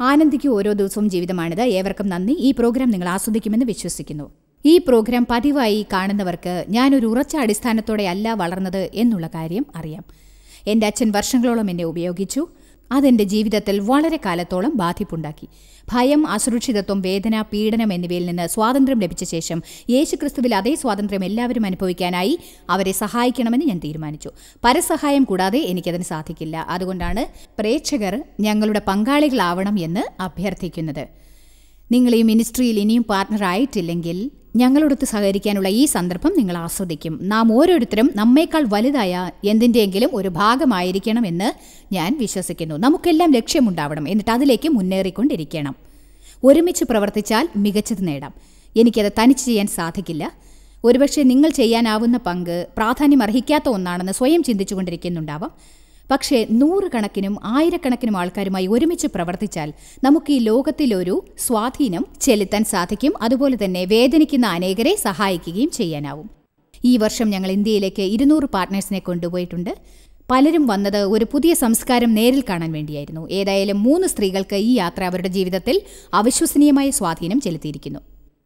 ആനന്ദിക്ക് ഓരോ ദിവസവും ജീവിതമാണിത് ഏവർക്കും നന്ദി ഈ പ്രോഗ്രാം നിങ്ങൾ ആസ്വദിക്കുമെന്ന് വിശ്വസിക്കുന്നു ഈ പ്രോഗ്രാം പതിവായി കാണുന്നവർക്ക് ഞാനൊരു ഉറച്ച അടിസ്ഥാനത്തോടെ അല്ല വളർന്നത് എന്നുള്ള കാര്യം അറിയാം എൻ്റെ അച്ഛൻ വർഷങ്ങളോളം എന്നെ ഉപയോഗിച്ചു അതെന്റെ ജീവിതത്തിൽ വളരെ കാലത്തോളം ബാധിപ്പുണ്ടാക്കി ഭയം അസുരക്ഷിതത്വം വേദന പീഡനം എന്നിവയിൽ നിന്ന് സ്വാതന്ത്ര്യം ലഭിച്ച ശേഷം യേശുക്രിസ്തുവിൽ അതേ സ്വാതന്ത്ര്യം എല്ലാവരും അനുഭവിക്കാനായി അവരെ സഹായിക്കണമെന്ന് ഞാൻ തീരുമാനിച്ചു പരസഹായം കൂടാതെ എനിക്കതിന് സാധിക്കില്ല അതുകൊണ്ടാണ് പ്രേക്ഷകർ ഞങ്ങളുടെ പങ്കാളികളാവണം എന്ന് അഭ്യർത്ഥിക്കുന്നത് നിങ്ങൾ ഈ മിനിസ്ട്രിയിൽ ഇനിയും പാർട്ട്ണർ ആയിട്ടില്ലെങ്കിൽ ഞങ്ങളോടൊത്ത് സഹകരിക്കാനുള്ള ഈ സന്ദർഭം നിങ്ങൾ ആസ്വദിക്കും നാം ഓരോരുത്തരും നമ്മേക്കാൾ വലുതായ എന്തിൻ്റെയെങ്കിലും ഒരു ഭാഗമായിരിക്കണമെന്ന് ഞാൻ വിശ്വസിക്കുന്നു നമുക്കെല്ലാം ലക്ഷ്യമുണ്ടാവണം എന്നിട്ട് അതിലേക്ക് മുന്നേറിക്കൊണ്ടിരിക്കണം ഒരുമിച്ച് പ്രവർത്തിച്ചാൽ മികച്ചത് നേടാം എനിക്കത് തനിച്ച് ചെയ്യാൻ സാധിക്കില്ല ഒരുപക്ഷെ നിങ്ങൾ ചെയ്യാനാവുന്ന പങ്ക് പ്രാധാന്യം അർഹിക്കാത്ത ഒന്നാണെന്ന് സ്വയം ചിന്തിച്ചുകൊണ്ടിരിക്കുന്നുണ്ടാവാം പക്ഷേ നൂറുകണക്കിനും ആയിരക്കണക്കിനും ആൾക്കാരുമായി ഒരുമിച്ച് പ്രവർത്തിച്ചാൽ നമുക്ക് ഈ ലോകത്തിലൊരു സ്വാധീനം ചെലുത്താൻ സാധിക്കും അതുപോലെ തന്നെ വേദനിക്കുന്ന അനേകരെ സഹായിക്കുകയും ചെയ്യാനാവും ഈ വർഷം ഞങ്ങൾ ഇന്ത്യയിലേക്ക് ഇരുന്നൂറ് പാർട്ട്നേഴ്സിനെ കൊണ്ടുപോയിട്ടുണ്ട് പലരും വന്നത് ഒരു പുതിയ സംസ്കാരം നേരിൽ കാണാൻ വേണ്ടിയായിരുന്നു ഏതായാലും മൂന്ന് സ്ത്രീകൾക്ക് ഈ യാത്ര അവരുടെ ജീവിതത്തിൽ അവിശ്വസനീയമായ സ്വാധീനം ചെലുത്തിയിരിക്കുന്നു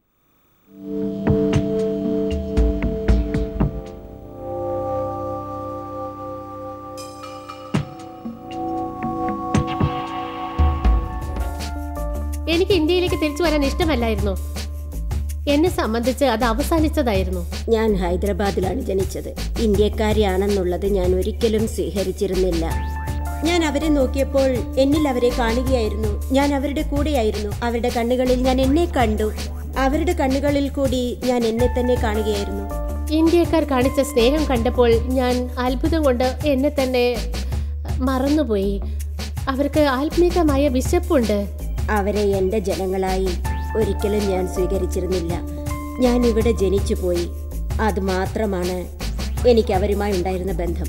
എനിക്ക് ഇന്ത്യയിലേക്ക് തിരിച്ചു വരാൻ ഇഷ്ടമല്ലായിരുന്നു എന്നെ സംബന്ധിച്ച് അത് അവസാനിച്ചതായിരുന്നു ഞാൻ ഹൈദരാബാദിലാണ് ജനിച്ചത് ഇന്ത്യക്കാരിയാണെന്നുള്ളത് ഞാൻ ഒരിക്കലും സ്വീകരിച്ചിരുന്നില്ല ഞാൻ അവരെ നോക്കിയപ്പോൾ എന്നിൽ അവരെ കാണുകയായിരുന്നു ഞാൻ അവരുടെ കൂടെയായിരുന്നു അവരുടെ കണ്ണുകളിൽ ഞാൻ എന്നെ കണ്ടു അവരുടെ കണ്ണുകളിൽ കൂടി ഞാൻ എന്നെ തന്നെ കാണുകയായിരുന്നു ഇന്ത്യക്കാർ കാണിച്ച സ്നേഹം കണ്ടപ്പോൾ ഞാൻ അത്ഭുതം കൊണ്ട് എന്നെ തന്നെ മറന്നുപോയി അവർക്ക് ആത്മീകമായ വിശപ്പുണ്ട് അവരെ എൻ്റെ ജനങ്ങളായി ഒരിക്കലും ഞാൻ സ്വീകരിച്ചിരുന്നില്ല ഞാൻ ഇവിടെ ജനിച്ചു പോയി അത് മാത്രമാണ് എനിക്ക് അവരുമായി ഉണ്ടായിരുന്ന ബന്ധം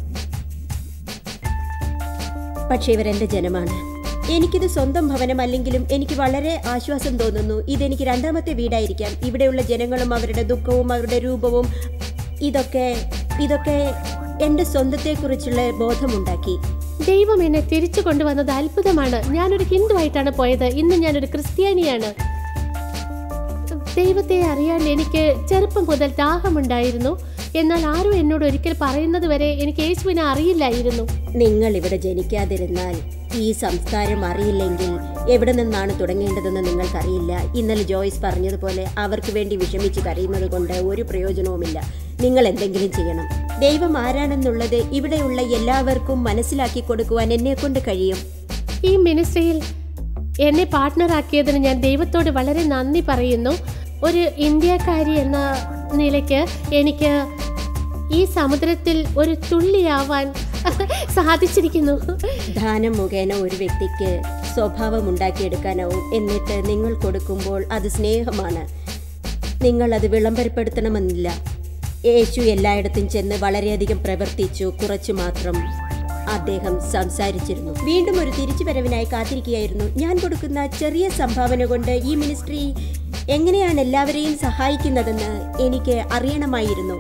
പക്ഷേ ഇവരെന്റെ ജനമാണ് എനിക്കിത് സ്വന്തം ഭവനമല്ലെങ്കിലും എനിക്ക് വളരെ ആശ്വാസം തോന്നുന്നു ഇതെനിക്ക് രണ്ടാമത്തെ വീടായിരിക്കാം ഇവിടെയുള്ള ജനങ്ങളും അവരുടെ ദുഃഖവും അവരുടെ രൂപവും ഇതൊക്കെ ഇതൊക്കെ എൻ്റെ സ്വന്തത്തെക്കുറിച്ചുള്ള ബോധമുണ്ടാക്കി ദൈവം എന്നെ തിരിച്ചു കൊണ്ടുവന്നത് അത്ഭുതമാണ് ഞാനൊരു ഹിന്ദുവായിട്ടാണ് പോയത് ഇന്ന് ഞാനൊരു ക്രിസ്ത്യാനിയാണ് ദൈവത്തെ അറിയാൻ എനിക്ക് ചെറുപ്പം മുതൽ ദാഹമുണ്ടായിരുന്നു എന്നാൽ ആരും എന്നോട് ഒരിക്കൽ പറയുന്നത് വരെ എനിക്ക് യേശുവിനെ അറിയില്ലായിരുന്നു നിങ്ങൾ ഇവിടെ ജനിക്കാതിരുന്നാൽ ഈ സംസ്കാരം അറിയില്ലെങ്കിൽ എവിടെ നിന്നാണ് തുടങ്ങേണ്ടതെന്ന് നിങ്ങൾക്കറിയില്ല ഇന്നലെ ജോയ്സ് പറഞ്ഞതുപോലെ അവർക്ക് വേണ്ടി വിഷമിച്ച് കരയുന്നത് കൊണ്ട് ഒരു പ്രയോജനവുമില്ല നിങ്ങൾ എന്തെങ്കിലും ചെയ്യണം ദൈവം ആരാണെന്നുള്ളത് ഇവിടെയുള്ള എല്ലാവർക്കും മനസ്സിലാക്കി കൊടുക്കുവാൻ എന്നെ കൊണ്ട് കഴിയും ഈ മിനിസ്ട്രിയിൽ എന്നെ പാർട്ട്ണറാക്കിയതിന് ഞാൻ ദൈവത്തോട് വളരെ നന്ദി പറയുന്നു ഒരു ഇന്ത്യക്കാരി എന്ന നിലയ്ക്ക് എനിക്ക് ഈ സമുദ്രത്തിൽ ഒരു തുള്ളിയാവാൻ സാധിച്ചിരിക്കുന്നു ദാനം മുഖേന ഒരു വ്യക്തിക്ക് സ്വഭാവം ഉണ്ടാക്കിയെടുക്കാനാവും എന്നിട്ട് നിങ്ങൾ കൊടുക്കുമ്പോൾ അത് സ്നേഹമാണ് നിങ്ങൾ അത് വിളംബരപ്പെടുത്തണമെന്നില്ല യേശു എല്ലായിടത്തും ചെന്ന് വളരെയധികം പ്രവർത്തിച്ചു കുറച്ചു മാത്രം അദ്ദേഹം സംസാരിച്ചിരുന്നു വീണ്ടും ഒരു തിരിച്ചുവരവിനായി കാത്തിരിക്കുകയായിരുന്നു ഞാൻ കൊടുക്കുന്ന ചെറിയ സംഭാവന കൊണ്ട് ഈ മിനിസ്ട്രി എങ്ങനെയാണ് എല്ലാവരെയും സഹായിക്കുന്നതെന്ന് എനിക്ക് അറിയണമായിരുന്നു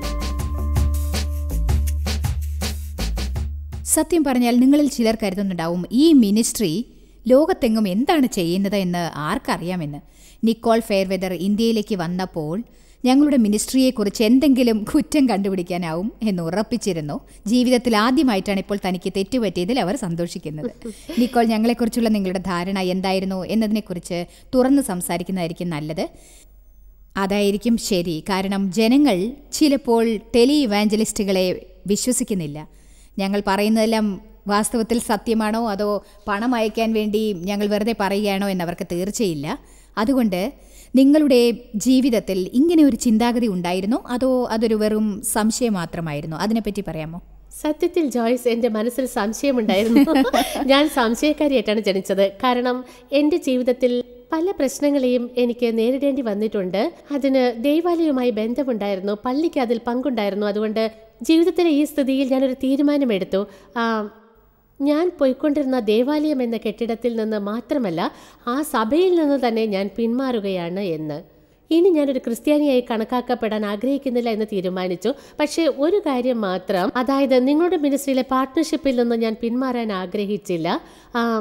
സത്യം പറഞ്ഞാൽ നിങ്ങളിൽ ചിലർ കരുതുന്നുണ്ടാവും ഈ മിനിസ്ട്രി ലോകത്തെങ്ങും എന്താണ് ചെയ്യുന്നത് എന്ന് ആർക്കറിയാമെന്ന് നിക്കോൾ ഫെയർവെദർ ഇന്ത്യയിലേക്ക് വന്നപ്പോൾ ഞങ്ങളുടെ മിനിസ്ട്രിയെക്കുറിച്ച് എന്തെങ്കിലും കുറ്റം കണ്ടുപിടിക്കാനാവും എന്ന് ഉറപ്പിച്ചിരുന്നു ജീവിതത്തിൽ ആദ്യമായിട്ടാണ് ഇപ്പോൾ തനിക്ക് തെറ്റുപറ്റിയതിൽ അവർ സന്തോഷിക്കുന്നത് നിക്കോൾ ഞങ്ങളെക്കുറിച്ചുള്ള നിങ്ങളുടെ ധാരണ എന്തായിരുന്നു എന്നതിനെക്കുറിച്ച് തുറന്ന് സംസാരിക്കുന്നതായിരിക്കും നല്ലത് അതായിരിക്കും ശരി കാരണം ജനങ്ങൾ ചിലപ്പോൾ ടെലി ഇവാഞ്ചലിസ്റ്റുകളെ വിശ്വസിക്കുന്നില്ല ഞങ്ങൾ പറയുന്നതെല്ലാം വാസ്തവത്തിൽ സത്യമാണോ അതോ പണം അയക്കാൻ വേണ്ടി ഞങ്ങൾ വെറുതെ പറയുകയാണോ എന്നവർക്ക് തീർച്ചയില്ല അതുകൊണ്ട് നിങ്ങളുടെ ജീവിതത്തിൽ ഇങ്ങനെ ഒരു ചിന്താഗതി ഉണ്ടായിരുന്നോ അതോ അതൊരു വെറും സംശയം മാത്രമായിരുന്നോ അതിനെപ്പറ്റി പറയാമോ സത്യത്തിൽ ജോയ്സ് എൻ്റെ മനസ്സിൽ സംശയമുണ്ടായിരുന്നു ഞാൻ സംശയക്കാരിയായിട്ടാണ് ജനിച്ചത് കാരണം എൻ്റെ ജീവിതത്തിൽ പല പ്രശ്നങ്ങളെയും എനിക്ക് നേരിടേണ്ടി വന്നിട്ടുണ്ട് അതിന് ദൈവാലയവുമായി ബന്ധമുണ്ടായിരുന്നു പള്ളിക്ക് അതിൽ പങ്കുണ്ടായിരുന്നു അതുകൊണ്ട് ജീവിതത്തിലെ ഈ സ്ഥിതിയിൽ ഞാനൊരു തീരുമാനമെടുത്തു ആ, ഞാൻ പോയിക്കൊണ്ടിരുന്ന ദേവാലയം എന്ന കെട്ടിടത്തിൽ നിന്ന് മാത്രമല്ല ആ സഭയിൽ നിന്ന് തന്നെ ഞാൻ പിന്മാറുകയാണ് എന്ന് ഇനി ഞാനൊരു ക്രിസ്ത്യാനിയായി കണക്കാക്കപ്പെടാൻ ആഗ്രഹിക്കുന്നില്ല എന്ന് തീരുമാനിച്ചു പക്ഷേ ഒരു കാര്യം മാത്രം അതായത് നിങ്ങളുടെ മിനിസ്ട്രിയിലെ പാർട്ട്ണർഷിപ്പിൽ നിന്ന് ഞാൻ പിന്മാറാൻ ആഗ്രഹിച്ചില്ല ആ,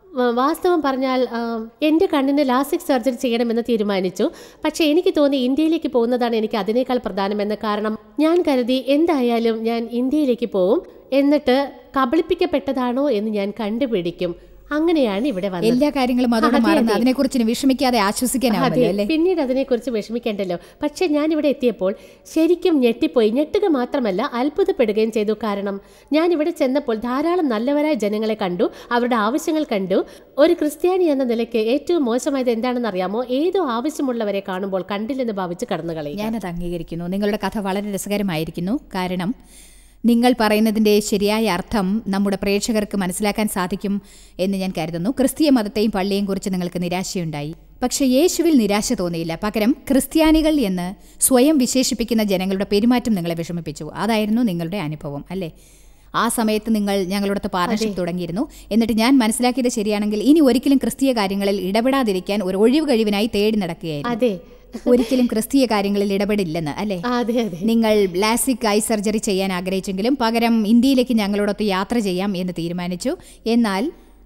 വ- വാസ്തവം പറഞ്ഞാൽ ആ, എൻ്റെ കണ്ണിന് ലാസിക് സർജറി ചെയ്യണമെന്ന് തീരുമാനിച്ചു പക്ഷേ എനിക്ക് തോന്നി ഇന്ത്യയിലേക്ക് പോകുന്നതാണ് എനിക്ക് അതിനേക്കാൾ പ്രധാനമെന്ന് കാരണം ഞാൻ കരുതി എന്തായാലും ഞാൻ ഇന്ത്യയിലേക്ക് പോവും എന്നിട്ട് കബളിപ്പിക്കപ്പെട്ടതാണോ എന്ന് ഞാൻ കണ്ടുപിടിക്കും അങ്ങനെയാണ് ഇവിടെ വന്നത് എല്ലാ കാര്യങ്ങളും അതോടെ അതെ, മറന്ന് അതെ. അതിനെക്കുറിച്ച് ഇനി വിഷമിക്കാതെ അതെ ആശ്വസിക്കാനാവുമല്ലോ അല്ലേ പിന്നീട് അതിനെക്കുറിച്ച് വിഷമിക്കേണ്ടല്ലോ പക്ഷെ ഞാൻ ഇവിടെ എത്തിയപ്പോൾ ശരിക്കും ഞെട്ടിപ്പോയി ഞെട്ടുക മാത്രമല്ല അത്ഭുതപ്പെടുകയും ചെയ്തു കാരണം ഞാൻ ഇവിടെ ചെന്നപ്പോൾ ധാരാളം നല്ലവരായ ജനങ്ങളെ കണ്ടു അവരുടെ ആവശ്യങ്ങൾ കണ്ടു ഒരു ക്രിസ്ത്യാനി എന്ന നിലയ്ക്ക് ഏറ്റവും മോശമായത് എന്താണെന്ന് അറിയാമോ ഏതോ ആവശ്യമുള്ളവരെ കാണുമ്പോൾ കണ്ടില്ലെന്ന് ഭാവിച്ച് കടന്നു കളയും ഞാനത് അംഗീകരിക്കുന്നു നിങ്ങളുടെ കഥ വളരെ രസകരമായിരിക്കുന്നു കാരണം നിങ്ങൾ പറയുന്നതിൻ്റെ ശരിയായ അർത്ഥം നമ്മുടെ പ്രേക്ഷകർക്ക് മനസ്സിലാക്കാൻ സാധിക്കും എന്ന് ഞാൻ കരുതുന്നു ക്രിസ്തീയ മതത്തെയും പള്ളിയെയും കുറിച്ച് നിങ്ങൾക്ക് നിരാശയുണ്ടായി പക്ഷേ യേശുവിൽ നിരാശ തോന്നിയില്ല പകരം ക്രിസ്ത്യാനികൾ എന്ന് സ്വയം വിശേഷിപ്പിക്കുന്ന ജനങ്ങളുടെ പെരുമാറ്റം നിങ്ങളെ വിഷമിപ്പിച്ചു അതായിരുന്നു നിങ്ങളുടെ അനുഭവം അല്ലേ ആ സമയത്ത് നിങ്ങൾ ഞങ്ങളോടൊത്ത് പാർട്ണർഷിപ്പ് തുടങ്ങിയിരുന്നു എന്നിട്ട് ഞാൻ മനസ്സിലാക്കിയത് ശരിയാണെങ്കിൽ ഇനി ഒരിക്കലും ക്രിസ്തീയ കാര്യങ്ങളിൽ ഇടപെടാതിരിക്കാൻ ഒരു ഒഴിവ് കഴിവിനായി തേടി നടക്കുകയായിരുന്നു അതെ ഒരിക്കലും ക്രിസ്തീയ കാര്യങ്ങളിൽ ഇടപെടില്ലെന്ന് അല്ലേ അതെ അതെ നിങ്ങൾ ലാസിക് ഐ സർജറി ചെയ്യാൻ ആഗ്രഹിച്ചെങ്കിലും പകരം ഇന്ത്യയിലേക്ക് ഞങ്ങളോടൊത്ത് യാത്ര ചെയ്യാം എന്ന് തീരുമാനിച്ചു എന്നാൽ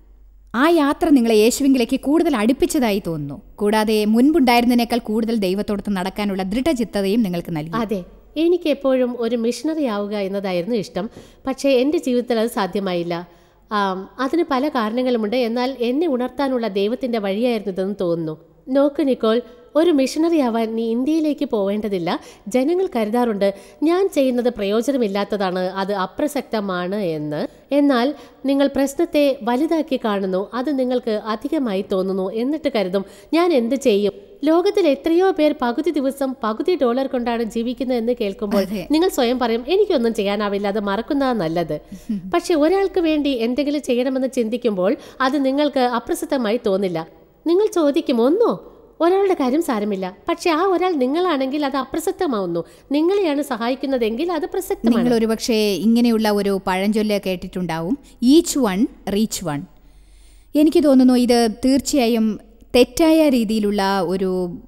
ആ യാത്ര നിങ്ങളെ യേശുവിങ്കിലേക്ക് കൂടുതൽ അടുപ്പിച്ചതായി തോന്നുന്നു കൂടാതെ മുൻപുണ്ടായിരുന്നതിനേക്കാൾ കൂടുതൽ ദൈവത്തോടൊത്ത് നടക്കാനുള്ള ദൃഢചിത്തതയും നിങ്ങൾക്ക് നൽകി അതെ എനിക്ക് എപ്പോഴും ഒരു മിഷണറി ആവുക എന്നതായിരുന്നു ഇഷ്ടം പക്ഷേ എൻ്റെ ജീവിതത്തിൽ അത് സാധ്യമായില്ല ആം, അതിന് പല കാരണങ്ങളുമുണ്ട് എന്നാൽ എന്നെ ഉണർത്താനുള്ള ദൈവത്തിൻ്റെ വഴിയായിരുന്നു ഇതെന്ന് തോന്നുന്നു നോക്ക് നിക്കോൾ ഒരു മിഷണറി ആവാൻ നീ ഇന്ത്യയിലേക്ക് പോവേണ്ടതില്ല ജനങ്ങൾ കരുതാറുണ്ട് ഞാൻ ചെയ്യുന്നത് പ്രയോജനമില്ലാത്തതാണ് അത് അപ്രസക്തമാണ് എന്ന് എന്നാൽ നിങ്ങൾ പ്രശ്നത്തെ വലുതാക്കി കാണുന്നു അത് നിങ്ങൾക്ക് അധികമായി തോന്നുന്നു എന്നിട്ട് കരുതും ഞാൻ എന്ത് ചെയ്യും ലോകത്തിൽ എത്രയോ പേർ പകുതി ദിവസം പകുതി ഡോളർ കൊണ്ടാണ് ജീവിക്കുന്നത് എന്ന് കേൾക്കുമ്പോൾ നിങ്ങൾ സ്വയം പറയും എനിക്കൊന്നും ചെയ്യാനാവില്ല അത് മറക്കുന്നതാണ് നല്ലത് പക്ഷെ ഒരാൾക്ക് വേണ്ടി എന്തെങ്കിലും ചെയ്യണമെന്ന് ചിന്തിക്കുമ്പോൾ അത് നിങ്ങൾക്ക് അപ്രസക്തമായി തോന്നില്ല നിങ്ങൾ ചോദിക്കും ഒന്നോ ഒരാളുടെ കാര്യം സാരമില്ല പക്ഷെ ആ ഒരാൾ നിങ്ങളാണെങ്കിൽ അത് അപ്രസക്തമാവുന്നു നിങ്ങളെയാണ് സഹായിക്കുന്നതെങ്കിൽ അത് പ്രസക്തമാണ് നിങ്ങൾ ഒരുപക്ഷെ ഇങ്ങനെയുള്ള ഒരു പഴഞ്ചൊല്ല് കേട്ടിട്ടുണ്ടാവും ഈച്ച് വൺ റീച്ച് വൺ എനിക്ക് തോന്നുന്നു ഇത് തീർച്ചയായും തെറ്റായ രീതിയിലുള്ള ഒരു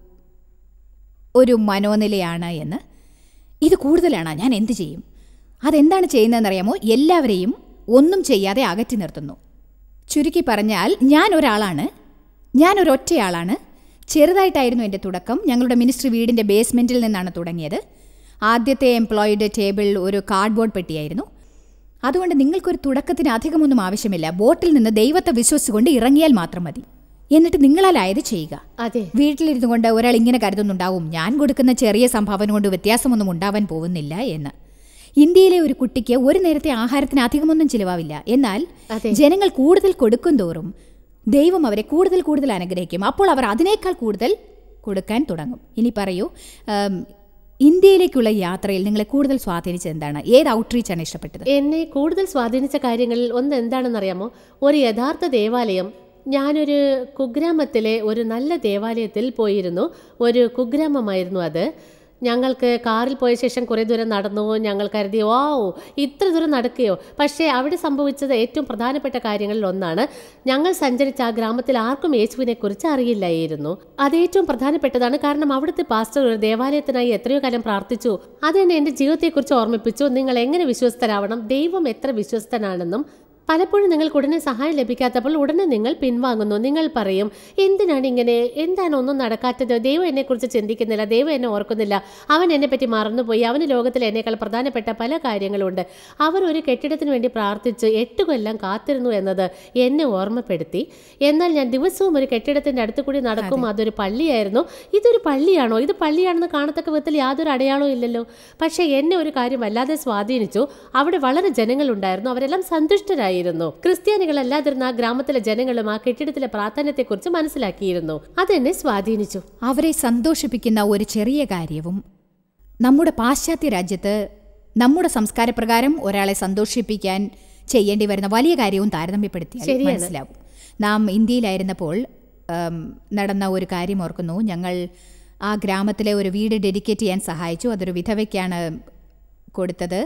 ഒരു മനോനിലയാണ് എന്ന് ഇത് കൂടുതലാണ് ഞാൻ എന്ത് ചെയ്യും അതെന്താണ് ചെയ്യുന്നതെന്നറിയാമോ എല്ലാവരെയും ഒന്നും ചെയ്യാതെ അകറ്റി നിർത്തുന്നു ചുരുക്കി പറഞ്ഞാൽ ഞാൻ ഒരാളാണ് ഞാൻ ഒരൊറ്റയാളാണ് ചെറുതായിട്ടായിരുന്നു എൻ്റെ തുടക്കം ഞങ്ങളുടെ മിനിസ്ട്രി വീടിൻ്റെ ബേസ്മെൻറ്റിൽ നിന്നാണ് തുടങ്ങിയത് ആദ്യത്തെ എംപ്ലോയിഡ് ടേബിൾ ഒരു കാർഡ്ബോർഡ് പെട്ടിയായിരുന്നു അതുകൊണ്ട് നിങ്ങൾക്കൊരു തുടക്കത്തിന് അധികമൊന്നും ആവശ്യമില്ല ബോട്ടിൽ നിന്ന് ദൈവത്തെ വിശ്വസിച്ചുകൊണ്ട് ഇറങ്ങിയാൽ മാത്രം മതി എന്നിട്ട് നിങ്ങളാലായത് ചെയ്യുക അതെ വീട്ടിലിരുന്നു കൊണ്ട് ഒരാൾ ഇങ്ങനെ കരുതുന്നുണ്ടാവും ഞാൻ കൊടുക്കുന്ന ചെറിയ സംഭാവന കൊണ്ട് വ്യത്യാസമൊന്നും ഉണ്ടാവാൻ പോകുന്നില്ല എന്ന് ഇന്ത്യയിലെ ഒരു കുട്ടിക്ക് ഒരു നേരത്തെ ആഹാരത്തിന് അധികമൊന്നും ചിലവാവില്ല എന്നാൽ അതെ. ജനങ്ങൾ കൂടുതൽ കൊടുക്കും തോറും ദൈവം അവരെ കൂടുതൽ കൂടുതൽ അനുഗ്രഹിക്കും അപ്പോൾ അവർ അതിനേക്കാൾ കൂടുതൽ കൊടുക്കാൻ തുടങ്ങും ഇനി പറയൂ ഉം, ഇന്ത്യയിലേക്കുള്ള യാത്രയിൽ നിങ്ങളെ കൂടുതൽ സ്വാധീനിച്ചത് എന്താണ് ഏത് ഔട്ട്റീച്ചാണ് ഇഷ്ടപ്പെട്ടത് എന്നെ കൂടുതൽ സ്വാധീനിച്ച കാര്യങ്ങളിൽ ഒന്ന് എന്താണെന്നറിയാമോ ഒരു യഥാർത്ഥ ദേവാലയം ഞാനൊരു കുഗ്രാമത്തിലെ ഒരു നല്ല ദേവാലയത്തിൽ പോയിരുന്നു ഒരു കുഗ്രാമമായിരുന്നു അത് ഞങ്ങൾക്ക് കാറിൽ പോയ ശേഷം കുറേ ദൂരം നടന്നു ഞങ്ങൾ കരുതി ഓ ഇത്ര ദൂരം നടക്കുകയോ പക്ഷേ അവിടെ സംഭവിച്ചത് ഏറ്റവും പ്രധാനപ്പെട്ട കാര്യങ്ങളിൽ ഒന്നാണ് ഞങ്ങൾ സഞ്ചരിച്ച ആ ഗ്രാമത്തിൽ ആർക്കും യേശുവിനെ കുറിച്ച് അറിയില്ലായിരുന്നു അത് ഏറ്റവും പ്രധാനപ്പെട്ടതാണ് കാരണം അവിടുത്തെ പാസ്റ്റർ ഒരു ദേവാലയത്തിനായി എത്രയോ കാലം പ്രാർത്ഥിച്ചു അതെന്നെ എൻ്റെ ജീവിതത്തെക്കുറിച്ച് ഓർമ്മിപ്പിച്ചു നിങ്ങൾ എങ്ങനെ വിശ്വസ്തരാവണം ദൈവം എത്ര വിശ്വസ്തനാണെന്നും പലപ്പോഴും നിങ്ങൾക്ക് ഉടനെ സഹായം ലഭിക്കാത്തപ്പോൾ ഉടനെ നിങ്ങൾ പിൻവാങ്ങുന്നു നിങ്ങൾ പറയും എന്തിനാണ് ഇങ്ങനെ എന്താണ് ഒന്നും നടക്കാത്തത് ദൈവം എന്നെക്കുറിച്ച് ചിന്തിക്കുന്നില്ല ദൈവം എന്നെ ഓർക്കുന്നില്ല അവൻ എന്നെപ്പറ്റി മറന്നുപോയി അവന് ലോകത്തിൽ എന്നേക്കാൾ പ്രധാനപ്പെട്ട പല കാര്യങ്ങളുണ്ട് അവർ ഒരു കെട്ടിടത്തിന് വേണ്ടി പ്രാർത്ഥിച്ച് എട്ട് കൊല്ലം കാത്തിരുന്നു എന്നത് എന്നെ ഓർമ്മപ്പെടുത്തി എന്നാൽ ഞാൻ ദിവസവും ഒരു കെട്ടിടത്തിൻ്റെ അടുത്ത് കൂടി നടക്കും അതൊരു പള്ളിയായിരുന്നു ഇതൊരു പള്ളിയാണോ ഇത് പള്ളിയാണെന്ന് കാണത്തക്ക വിധത്തിൽ യാതൊരു അടയാളവും ഇല്ലല്ലോ പക്ഷേ എന്നെ ഒരു കാര്യം വല്ലാതെ സ്വാധീനിച്ചു അവിടെ വളരെ ജനങ്ങളുണ്ടായിരുന്നു അവരെല്ലാം സന്തുഷ്ടരായിരുന്നു ക്രിസ്ത്യാനികളല്ലാതിരുന്ന ആ ഗ്രാമത്തിലെ ജനങ്ങളും ആ കെട്ടിടത്തിലെ പ്രാധാന്യത്തെക്കുറിച്ച് മനസ്സിലാക്കിയിരുന്നു അതെന്നെ സ്വാധീനിച്ചു അവരെ സന്തോഷിപ്പിക്കുന്ന ഒരു ചെറിയ കാര്യവും നമ്മുടെ പാശ്ചാത്യ രാജ്യത്ത് നമ്മുടെ സംസ്കാരപ്രകാരം ഒരാളെ സന്തോഷിപ്പിക്കാൻ ചെയ്യേണ്ടി വരുന്ന വലിയ കാര്യവും താരതമ്യപ്പെടുത്തിയാൽ ശരിയാണ്. മനസ്സിലാവും നാം ഇന്ത്യയിലായിരുന്നപ്പോൾ ഉം, നടന്ന ഒരു കാര്യം ഓർക്കുന്നു ഞങ്ങൾ ആ ഗ്രാമത്തിലെ ഒരു വീട് ഡെഡിക്കേറ്റ് ചെയ്യാൻ സഹായിച്ചു അതൊരു വിധവയ്ക്കാണ് കൊടുത്തത്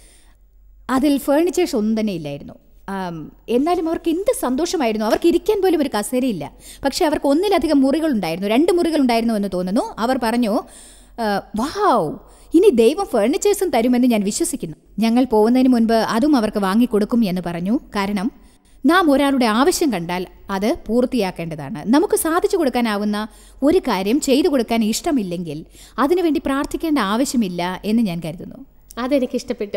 അതിൽ ഫേർണിച്ചേഴ്സ് ഒന്നും തന്നെ ഇല്ലായിരുന്നു ആം, എന്നാലും അവർക്ക് എന്ത് സന്തോഷമായിരുന്നു അവർക്ക് ഇരിക്കാൻ പോലും ഒരു കസേരയില്ല പക്ഷേ അവർക്ക് ഒന്നിലധികം മുറികളുണ്ടായിരുന്നു രണ്ട് മുറികളുണ്ടായിരുന്നു എന്ന് തോന്നുന്നു അവർ പറഞ്ഞു "ആ, വാവ് ഇനി ദൈവം ഫേർണിച്ചേഴ്സും തരുമെന്ന് ഞാൻ വിശ്വസിക്കുന്നു ഞങ്ങൾ പോകുന്നതിന് മുൻപ് അതും അവർക്ക് വാങ്ങിക്കൊടുക്കും എന്ന് പറഞ്ഞു കാരണം നാം ഒരാളുടെ ആവശ്യം കണ്ടാൽ അത് പൂർത്തിയാക്കേണ്ടതാണ് നമുക്ക് സാധിച്ചു കൊടുക്കാനാവുന്ന ഒരു കാര്യം ചെയ്തു കൊടുക്കാൻ ഇഷ്ടമില്ലെങ്കിൽ അതിനുവേണ്ടി പ്രാർത്ഥിക്കേണ്ട ആവശ്യമില്ല എന്ന് ഞാൻ കരുതുന്നു അതെനിക്ക് ഇഷ്ടപ്പെട്ടു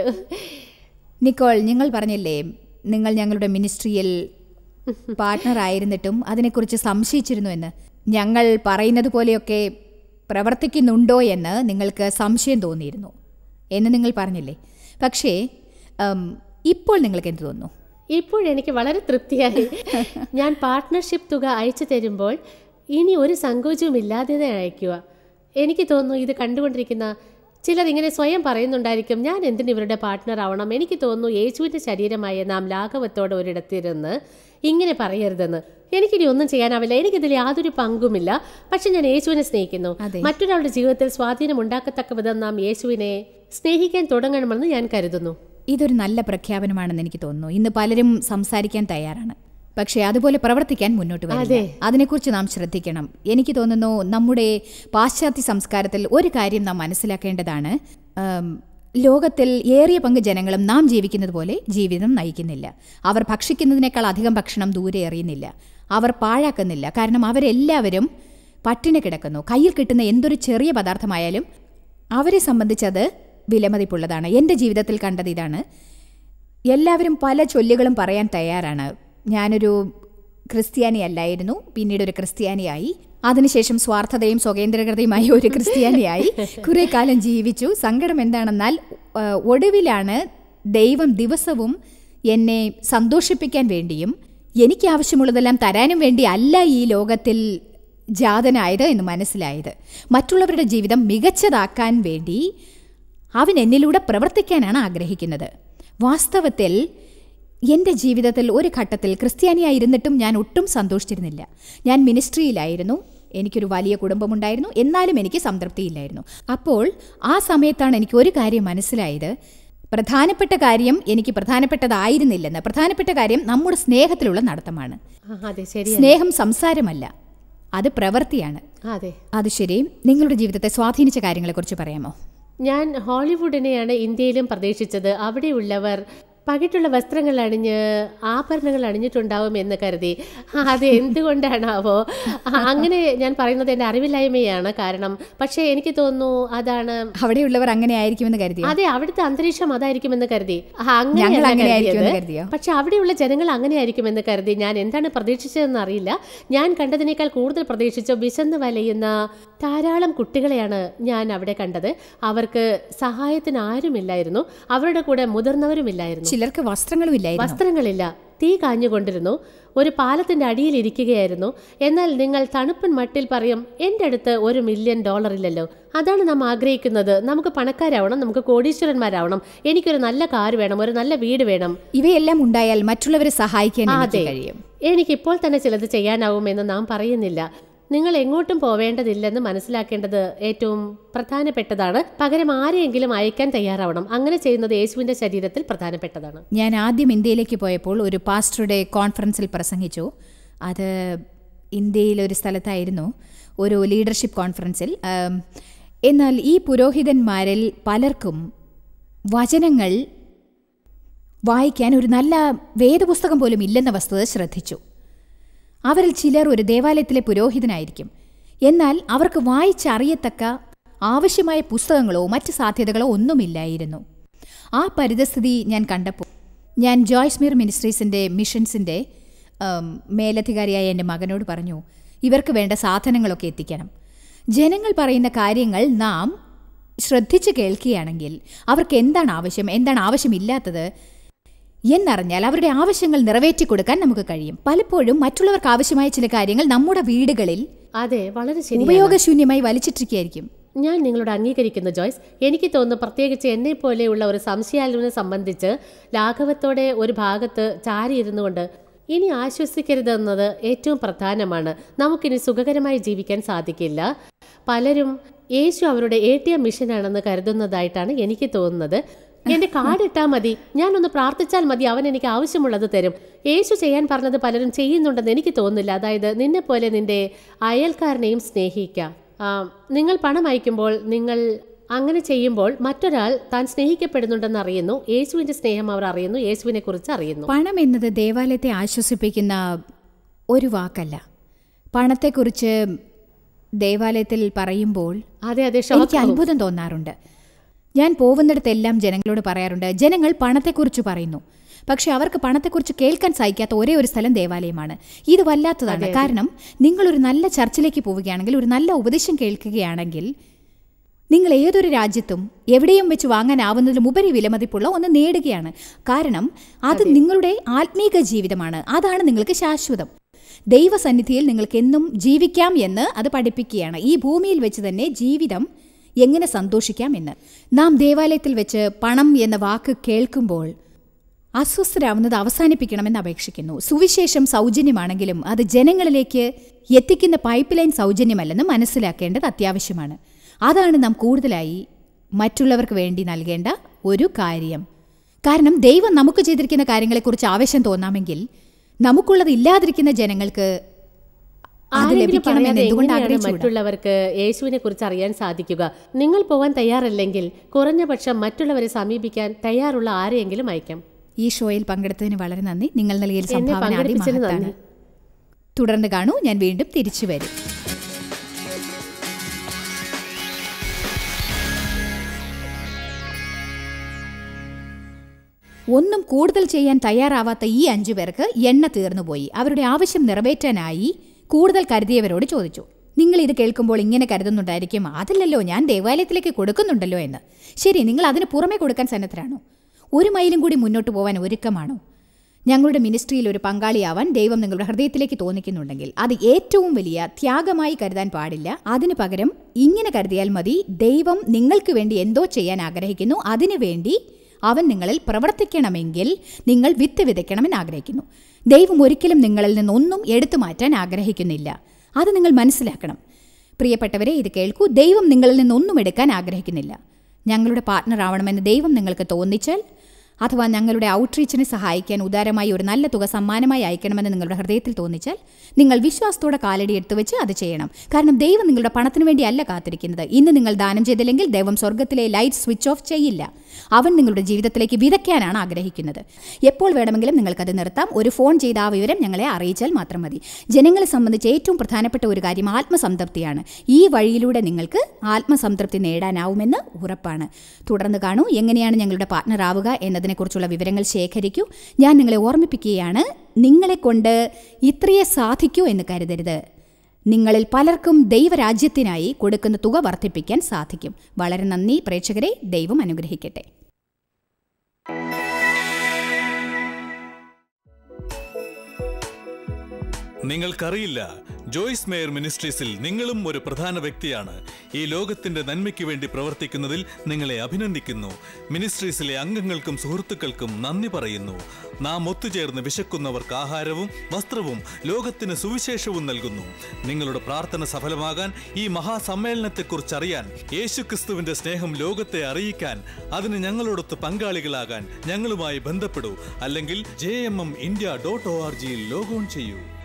നിക്കോൾ നിങ്ങൾ പറഞ്ഞില്ലേ നിങ്ങൾ ഞങ്ങളുടെ മിനിസ്ട്രിയിൽ പാർട്ട്ണർ ആയിരുന്നിട്ടും അതിനെക്കുറിച്ച് സംശയിച്ചിരുന്നു എന്ന് ഞങ്ങൾ പറയുന്നത് പോലെയൊക്കെ പ്രവർത്തിക്കുന്നുണ്ടോ എന്ന് നിങ്ങൾക്ക് സംശയം തോന്നിയിരുന്നു എന്ന് നിങ്ങൾ പറഞ്ഞില്ലേ പക്ഷേ ഉം, ഇപ്പോൾ നിങ്ങൾക്ക് എന്ത് തോന്നുന്നു ഇപ്പോഴെനിക്ക് വളരെ തൃപ്തിയായി ഞാൻ പാർട്ട്ണർഷിപ്പ് തുക അയച്ചു തരുമ്പോൾ ഇനി ഒരു സങ്കോചവും ഇല്ലാതെ അയക്കുക എനിക്ക് തോന്നുന്നു ഇത് കണ്ടുകൊണ്ടിരിക്കുന്ന ചിലർ ഇങ്ങനെ സ്വയം പറയുന്നുണ്ടായിരിക്കും ഞാൻ എന്തിന് ഇവരുടെ പാർട്ട്ണർ ആവണം എനിക്ക് തോന്നുന്നു യേശുവിൻ്റെ ശരീരമായ നാം ലാഘവത്തോടെ ഒരിടത്തിരുന്ന് ഇങ്ങനെ പറയരുതെന്ന് എനിക്കിനി ഒന്നും ചെയ്യാനാവില്ല എനിക്കിതിൽ യാതൊരു പങ്കുമില്ല പക്ഷെ ഞാൻ യേശുവിനെ സ്നേഹിക്കുന്നു അതെ. മറ്റൊരാളുടെ ജീവിതത്തിൽ സ്വാധീനം ഉണ്ടാക്കത്തക്ക വിധം നാം യേശുവിനെ സ്നേഹിക്കാൻ തുടങ്ങണമെന്ന് ഞാൻ കരുതുന്നു ഇതൊരു നല്ല പ്രഖ്യാപനമാണെന്ന് എനിക്ക് തോന്നുന്നു ഇന്ന് പലരും സംസാരിക്കാൻ തയ്യാറാണ് പക്ഷേ അതുപോലെ പ്രവർത്തിക്കാൻ മുന്നോട്ട് വരില്ല അതിനെക്കുറിച്ച് നാം ശ്രദ്ധിക്കണം എനിക്ക് തോന്നുന്നു നമ്മുടെ പാശ്ചാത്യ സംസ്കാരത്തിൽ ഒരു കാര്യം നാം മനസ്സിലാക്കേണ്ടതാണ് ആം, ലോകത്തിൽ ഏറിയ പങ്ക് ജനങ്ങളും നാം ജീവിക്കുന്നത് പോലെ ജീവിതം നയിക്കുന്നില്ല അവർ ഭക്ഷിക്കുന്നതിനേക്കാൾ അധികം ഭക്ഷണം ദൂരെ എറിയുന്നില്ല അവർ പാഴാക്കുന്നില്ല കാരണം അവരെല്ലാവരും പട്ടിണി കിടക്കുന്നു കയ്യിൽ കിട്ടുന്ന എന്തൊരു ചെറിയ പദാർത്ഥമായാലും അവരെ സംബന്ധിച്ചത് വിലമതിപ്പുള്ളതാണ് എൻ്റെ ജീവിതത്തിൽ കണ്ടത് ഇതാണ് എല്ലാവരും പല ചൊല്ലുകളും പറയാൻ തയ്യാറാണ് ഞാനൊരു ക്രിസ്ത്യാനി അല്ലായിരുന്നു പിന്നീട് ഒരു ക്രിസ്ത്യാനിയായി അതിനുശേഷം സ്വാർത്ഥതയും സ്വകേന്ദ്രകൃതയുമായ ഒരു ക്രിസ്ത്യാനിയായി കുറെ കാലം ജീവിച്ചു സങ്കടം എന്താണെന്നാൽ ആ, ഒടുവിലാണ് ദൈവം ദിവസവും എന്നെ സന്തോഷിപ്പിക്കാൻ വേണ്ടിയും എനിക്ക് ആവശ്യമുള്ളതെല്ലാം തരാനും വേണ്ടി അല്ല ഈ ലോകത്തിൽ ജാതനായത് എന്ന് മനസ്സിലായത് മറ്റുള്ളവരുടെ ജീവിതം മികച്ചതാക്കാൻ വേണ്ടി അവൻ എന്നിലൂടെ പ്രവർത്തിക്കാനാണ് ആഗ്രഹിക്കുന്നത് വാസ്തവത്തിൽ എൻ്റെ ജീവിതത്തിൽ ഒരു ഘട്ടത്തിൽ ക്രിസ്ത്യാനിയായിരുന്നിട്ടും ഞാൻ ഒട്ടും സന്തോഷിച്ചിരുന്നില്ല ഞാൻ മിനിസ്ട്രിയിലായിരുന്നു എനിക്കൊരു വലിയ കുടുംബമുണ്ടായിരുന്നു എന്നാലും എനിക്ക് സംതൃപ്തിയില്ലായിരുന്നു അപ്പോൾ ആ സമയത്താണ് എനിക്ക് ഒരു കാര്യം മനസ്സിലായത് പ്രധാനപ്പെട്ട കാര്യം എനിക്ക് പ്രധാനപ്പെട്ടതായിരുന്നില്ലെന്ന് പ്രധാനപ്പെട്ട കാര്യം നമ്മുടെ സ്നേഹത്തിലുള്ള നടത്തമാണ് ആ, അതെ ശരി സ്നേഹം സംസാരമല്ല അത് പ്രവൃത്തിയാണ് അതെ അത് ശരി നിങ്ങളുടെ ജീവിതത്തെ സ്വാധീനിച്ച കാര്യങ്ങളെക്കുറിച്ച് പറയാമോ ഞാൻ ഹോളിവുഡിനെയാണ് ഇന്ത്യയിലും പ്രതീക്ഷിച്ചത് അവിടെയുള്ളവർ പകിട്ടുള്ള വസ്ത്രങ്ങൾ അണിഞ്ഞ് ആഭരണങ്ങൾ അണിഞ്ഞിട്ടുണ്ടാവും എന്ന് കരുതി ആ, അത് എന്തുകൊണ്ടാണാവോ ആ, അങ്ങനെ ഞാൻ പറയുന്നത് എൻ്റെ അറിവില്ലായ്മയാണ് കാരണം പക്ഷേ എനിക്ക് തോന്നുന്നു അതാണ് അവിടെയുള്ളവർ അങ്ങനെ ആയിരിക്കുമെന്ന് കരുതിയോ അതെ അവിടുത്തെ അന്തരീക്ഷം അതായിരിക്കുമെന്ന് കരുതി ആ, ഞങ്ങൾ അങ്ങനെയല്ല അങ്ങനെ ആയിരിക്കുമെന്ന് കരുതിയത്. കരുതിയോ പക്ഷെ അവിടെയുള്ള ജനങ്ങൾ അങ്ങനെ ആയിരിക്കുമെന്ന് കരുതി ഞാൻ എന്താണ് പ്രതീക്ഷിച്ചതെന്ന് അറിയില്ല ഞാൻ കണ്ടതിനേക്കാൾ കൂടുതൽ പ്രതീക്ഷിച്ചു വിശന്ന് വലയുന്ന ധാരാളം കുട്ടികളെയാണ് ഞാൻ അവിടെ കണ്ടത് അവർക്ക് സഹായത്തിന് ആരുമില്ലായിരുന്നു അവരുടെ കൂടെ മുതിർന്നവരുമില്ലായിരുന്നു ചിലർക്ക് വസ്ത്രങ്ങളും ഇല്ലായിരുന്നു വസ്ത്രങ്ങളില്ല തീ കാഞ്ഞുകൊണ്ടിരുന്നു ഒരു പാലത്തിന്റെ അടിയിൽ ഇരിക്കുകയായിരുന്നു എന്നാൽ നിങ്ങൾ തണുപ്പൻ മട്ടിൽ പറയും എൻ്റെ അടുത്ത് ഒരു മില്യൺ ഡോളർ ഇല്ലല്ലോ അതാണ് നാം ആഗ്രഹിക്കുന്നത് നമുക്ക് പണക്കാരാവണം നമുക്ക് കോടീശ്വരന്മാരാവണം എനിക്കൊരു നല്ല കാർ വേണം ഒരു നല്ല വീട് വേണം ഇവയെല്ലാം ഉണ്ടായാൽ മറ്റുള്ളവരെ സഹായിക്കാൻ എനിക്ക് അതെ കഴിയും എനിക്കിപ്പോൾ തന്നെ ചിലത് ചെയ്യാനാവുമെന്ന് നാം പറയുന്നില്ല നിങ്ങൾ എങ്ങോട്ടും പോവേണ്ടതില്ലെന്ന് മനസ്സിലാക്കേണ്ടത് ഏറ്റവും പ്രധാനപ്പെട്ടതാണ് പകരം ആരെയെങ്കിലും അയക്കാൻ തയ്യാറാവണം അങ്ങനെ ചെയ്യുന്നത് യേശുവിന്റെ ശരീരത്തിൽ പ്രധാനപ്പെട്ടതാണ് ഞാൻ ആദ്യം ഇന്ത്യയിലേക്ക് പോയപ്പോൾ ഒരു പാസ്റ്ററുടെ കോൺഫറൻസിൽ പ്രസംഗിച്ചു അത് ഇന്ത്യയിലെ ഒരു സ്ഥലത്തായിരുന്നു ഒരു ലീഡർഷിപ്പ് കോൺഫറൻസിൽ ആം, എന്നാൽ ഈ പുരോഹിതന്മാരിൽ പലർക്കും വചനങ്ങൾ വായിക്കാൻ ഒരു നല്ല വേദപുസ്തകം പോലും ഇല്ലെന്ന വസ്തുത ശ്രദ്ധിച്ചു അവരിൽ ചിലർ ഒരു ദേവാലയത്തിലെ പുരോഹിതനായിരിക്കും എന്നാൽ അവർക്ക് വായിച്ചറിയത്തക്ക ആവശ്യമായ പുസ്തകങ്ങളോ മറ്റ് സാധ്യതകളോ ഒന്നുമില്ലായിരുന്നു ആ പരിതസ്ഥിതി ഞാൻ കണ്ടപ്പോൾ ഞാൻ ജോയ്സ് മീർ മിനിസ്ട്രീസിൻ്റെ മിഷൻസിൻ്റെ ഉം, മേലധികാരിയായ എൻ്റെ മകനോട് പറഞ്ഞു ഇവർക്ക് വേണ്ട സാധനങ്ങളൊക്കെ എത്തിക്കണം ജനങ്ങൾ പറയുന്ന കാര്യങ്ങൾ നാം ശ്രദ്ധിച്ച് കേൾക്കുകയാണെങ്കിൽ അവർക്ക് എന്താണ് ആവശ്യം എന്താണ് ആവശ്യമില്ലാത്തത് എന്നറിഞ്ഞാൽ അവരുടെ ആവശ്യങ്ങൾ നിറവേറ്റി കൊടുക്കാൻ നമുക്ക് കഴിയും പലപ്പോഴും മറ്റുള്ളവർക്ക് ആവശ്യമായ ചില കാര്യങ്ങൾ നമ്മുടെ വീടുകളിൽ അതെ വളരെ ശരി ഉപയോഗശൂന്യമായി വലിച്ചിട്ടിരിക്കുകയായിരിക്കും ഞാൻ നിങ്ങളോട് അംഗീകരിക്കുന്നു ജോയ്സ് എനിക്ക് തോന്നുന്നു പ്രത്യേകിച്ച് എന്നെ പോലെയുള്ള ഒരു സംശയാലുവിനെ സംബന്ധിച്ച് ലാഘവത്തോടെ ഒരു ഭാഗത്ത് ചാരിയിരുന്നു കൊണ്ട് ഇനി ആശ്വസിക്കരുതെന്നത് ഏറ്റവും പ്രധാനമാണ് നമുക്കിനി സുഖകരമായി ജീവിക്കാൻ സാധിക്കില്ല പലരും യേശു അവരുടെ എ ടി എം മിഷനാണെന്ന് കരുതുന്നതായിട്ടാണ് എനിക്ക് തോന്നുന്നത് എന്റെ കാർഡ് ഇട്ടാൽ മതി ഞാനൊന്ന് പ്രാർത്ഥിച്ചാൽ മതി അവൻ എനിക്ക് ആവശ്യമുള്ളത് തരും യേശു ചെയ്യാൻ പറഞ്ഞത് പലരും ചെയ്യുന്നുണ്ടെന്ന് എനിക്ക് തോന്നുന്നില്ല അതായത് നിന്നെ പോലെ നിന്റെ അയൽക്കാരനെയും സ്നേഹിക്കുക ആ, നിങ്ങൾ പണം അയക്കുമ്പോൾ നിങ്ങൾ അങ്ങനെ ചെയ്യുമ്പോൾ മറ്റൊരാൾ താൻ സ്നേഹിക്കപ്പെടുന്നുണ്ടെന്ന് അറിയുന്നു യേശുവിന്റെ സ്നേഹം അവർ അറിയുന്നു യേശുവിനെ കുറിച്ച് അറിയുന്നു പണം എന്നത് ദേവാലയത്തെ ആശ്വസിപ്പിക്കുന്ന ഒരു വാക്കല്ല പണത്തെക്കുറിച്ച് ദേവാലയത്തിൽ പറയുമ്പോൾ അതെ അതെ എനിക്ക് ഷോക്ക് അത്ഭുതം തോന്നാറുണ്ട് ഞാൻ പോകുന്നിടത്തെല്ലാം ജനങ്ങളോട് പറയാറുണ്ട് ജനങ്ങൾ പണത്തെക്കുറിച്ച് പറയുന്നു പക്ഷെ അവർക്ക് പണത്തെക്കുറിച്ച് കേൾക്കാൻ സഹിക്കാത്ത ഒരേ ഒരു സ്ഥലം ദേവാലയമാണ് ഇത് വല്ലാത്തതാണ് കാരണം നിങ്ങൾ ഒരു നല്ല ചർച്ചിലേക്ക് പോവുകയാണെങ്കിൽ ഒരു നല്ല ഉപദേശം കേൾക്കുകയാണെങ്കിൽ നിങ്ങൾ ഏതൊരു രാജ്യത്തും എവിടെയും വെച്ച് വാങ്ങാനാവുന്നതിലും ഉപരി വിലമതിപ്പുള്ള ഒന്ന് നേടുകയാണ് കാരണം അത് നിങ്ങളുടെ ആത്മീക ജീവിതമാണ് അതാണ് നിങ്ങൾക്ക് ശാശ്വതം ദൈവസന്നിധിയിൽ നിങ്ങൾക്ക് എന്നും ജീവിക്കാം എന്ന് അത് പഠിപ്പിക്കുകയാണ് ഈ ഭൂമിയിൽ വെച്ച് തന്നെ ജീവിതം എങ്ങനെ സന്തോഷിക്കാം എന്ന് നാം ദേവാലയത്തിൽ വെച്ച് പണം എന്ന വാക്ക് കേൾക്കുമ്പോൾ അസ്വസ്ഥരാവുന്നത് അവസാനിപ്പിക്കണമെന്ന് അപേക്ഷിക്കുന്നു സുവിശേഷം സൗജന്യമാണെങ്കിലും അത് ജനങ്ങളിലേക്ക് എത്തിക്കുന്ന പൈപ്പ് ലൈൻ സൗജന്യമല്ലെന്ന് മനസ്സിലാക്കേണ്ടത് അത്യാവശ്യമാണ് അതാണ് നാം കൂടുതലായി മറ്റുള്ളവർക്ക് വേണ്ടി നൽകേണ്ട ഒരു കാര്യം കാരണം ദൈവം നമുക്ക് ചെയ്തിരിക്കുന്ന കാര്യങ്ങളെക്കുറിച്ച് ആവേശം തോന്നാമെങ്കിൽ നമുക്കുള്ളത് ഇല്ലാതിരിക്കുന്ന ജനങ്ങൾക്ക് അത് ആരെങ്കിലും ലഭിക്കണമെന്ന് പറയാതെ എന്തുകൊണ്ട് എങ്ങനെയാണ് ആഗ്രഹിച്ചുകൂടാ മറ്റുള്ളവർക്ക് യേശുവിനെ കുറിച്ച് അറിയാൻ സാധിക്കുക നിങ്ങൾ പോവാൻ തയ്യാറല്ലെങ്കിൽ കുറഞ്ഞ പക്ഷം മറ്റുള്ളവരെ സമീപിക്കാൻ തയ്യാറുള്ള ആരെയെങ്കിലും അയക്കാം ഈ ഷോയിൽ പങ്കെടുത്തതിന് വളരെ നന്ദി നിങ്ങൾ നൽകിയ എന്നെ സംഭാവന പങ്കെടുപ്പിച്ചതിന് അതിമഹത്താണ് നന്ദി. തുടർന്ന് കാണൂ ഞാൻ വീണ്ടും തിരിച്ചു വരും ഒന്നും കൂടുതൽ ചെയ്യാൻ തയ്യാറാവാത്ത ഈ അഞ്ചു പേർക്ക് എണ്ണ തീർന്നുപോയി അവരുടെ ആവശ്യം നിറവേറ്റാനായി കൂടുതൽ കരുതിയവരോട് ചോദിച്ചു നിങ്ങൾ ഇത് കേൾക്കുമ്പോൾ ഇങ്ങനെ കരുതുന്നുണ്ടായിരിക്കും അതല്ലല്ലോ ഞാൻ ദേവാലയത്തിലേക്ക് കൊടുക്കുന്നുണ്ടല്ലോ എന്ന് ശരി നിങ്ങൾ അതിന് പുറമെ കൊടുക്കാൻ സന്നദ്ധരാണോ ഒരു മൈലും കൂടി മുന്നോട്ട് പോകാൻ ഒരുക്കമാണോ ഞങ്ങളുടെ മിനിസ്ട്രിയിൽ ഒരു പങ്കാളിയാവാൻ ദൈവം നിങ്ങളുടെ ഹൃദയത്തിലേക്ക് തോന്നിക്കുന്നുണ്ടെങ്കിൽ അത് ഏറ്റവും വലിയ ത്യാഗമായി കരുതാൻ പാടില്ല അതിനു പകരം ഇങ്ങനെ കരുതിയാൽ മതി ദൈവം നിങ്ങൾക്ക് വേണ്ടി എന്തോ ചെയ്യാൻ ആഗ്രഹിക്കുന്നു അതിനുവേണ്ടി അവൻ നിങ്ങളിൽ പ്രവർത്തിക്കണമെങ്കിൽ നിങ്ങൾ വിത്ത് വിതയ്ക്കണമെന്ന് ആഗ്രഹിക്കുന്നു ദൈവം ഒരിക്കലും നിങ്ങളിൽ നിന്നൊന്നും എടുത്തു മാറ്റാൻ ആഗ്രഹിക്കുന്നില്ല അത് നിങ്ങൾ മനസ്സിലാക്കണം പ്രിയപ്പെട്ടവരെ ഇത് കേൾക്കൂ ദൈവം നിങ്ങളിൽ നിന്നൊന്നും എടുക്കാൻ ആഗ്രഹിക്കുന്നില്ല ഞങ്ങളുടെ പാർട്ട്ണർ ആവണമെന്ന് ദൈവം നിങ്ങൾക്ക് തോന്നിച്ചാൽ അഥവാ ഞങ്ങളുടെ ഔട്ട്റീച്ചിനെ സഹായിക്കാൻ ഉദാരമായി ഒരു നല്ല തുക സമ്മാനമായി അയക്കണമെന്ന് നിങ്ങളുടെ ഹൃദയത്തിൽ തോന്നിച്ചാൽ നിങ്ങൾ വിശ്വാസത്തോടെ കാലടി എടുത്തു വെച്ച് അത് ചെയ്യണം കാരണം ദൈവം നിങ്ങളുടെ പണത്തിന് വേണ്ടിയല്ല കാത്തിരിക്കുന്നത് ഇന്ന് നിങ്ങൾ ദാനം ചെയ്തില്ലെങ്കിൽ ദൈവം സ്വർഗത്തിലെ ലൈറ്റ് സ്വിച്ച് ഓഫ് ചെയ്യില്ല അവൻ നിങ്ങളുടെ ജീവിതത്തിലേക്ക് വിതയ്ക്കാനാണ് ആഗ്രഹിക്കുന്നത് എപ്പോൾ വേണമെങ്കിലും നിങ്ങൾക്കത് നിർത്താം ഒരു ഫോൺ ചെയ്ത ആ വിവരം ഞങ്ങളെ അറിയിച്ചാൽ മാത്രം മതി ജനങ്ങളെ സംബന്ധിച്ച് ഏറ്റവും പ്രധാനപ്പെട്ട ഒരു കാര്യം ആത്മസംതൃപ്തിയാണ് ഈ വഴിയിലൂടെ നിങ്ങൾക്ക് ആത്മസംതൃപ്തി നേടാനാവുമെന്ന് ഉറപ്പാണ് തുടർന്ന് കാണൂ എങ്ങനെയാണ് ഞങ്ങളുടെ പാർട്ട്ണർ ആവുക എന്നതിനെക്കുറിച്ചുള്ള വിവരങ്ങൾ ശേഖരിക്കൂ ഞാൻ നിങ്ങളെ ഓർമ്മിപ്പിക്കുകയാണ് നിങ്ങളെ കൊണ്ട് ഇത്രയേ സാധിക്കൂ എന്ന് കരുതരുത് നിങ്ങളിൽ പലർക്കും ദൈവരാജ്യത്തിനായി കൊടുക്കുന്ന തുക വർദ്ധിപ്പിക്കാൻ സാധിക്കും വളരെ നന്ദി പ്രേക്ഷകരെ ദൈവം അനുഗ്രഹിക്കട്ടെ നിങ്ങൾക്കറിയില്ല ജോയ്സ് മേയർ മിനിസ്ട്രീസിൽ നിങ്ങളും ഒരു പ്രധാന വ്യക്തിയാണ് ഈ ലോകത്തിന്റെ നന്മയ്ക്ക് വേണ്ടി പ്രവർത്തിക്കുന്നതിൽ നിങ്ങളെ അഭിനന്ദിക്കുന്നു മിനിസ്ട്രീസിലെ അംഗങ്ങൾക്കും സുഹൃത്തുക്കൾക്കും നന്ദി പറയുന്നു നാം ഒത്തുചേർന്ന് വിശക്കുന്നവർക്ക് ആഹാരവും വസ്ത്രവും ലോകത്തിന് സുവിശേഷവും നൽകുന്നു നിങ്ങളുടെ പ്രാർത്ഥന സഫലമാകാൻ ഈ മഹാസമ്മേളനത്തെക്കുറിച്ച് അറിയാൻ യേശുക്രിസ്തുവിന്റെ സ്നേഹം ലോകത്തെ അറിയിക്കാൻ അതിന് ഞങ്ങളോടൊത്ത് പങ്കാളികളാകാൻ ഞങ്ങളുമായി ബന്ധപ്പെടൂ അല്ലെങ്കിൽ J M M India dot O R ജിയിൽ ലോഗോൺ ചെയ്യൂ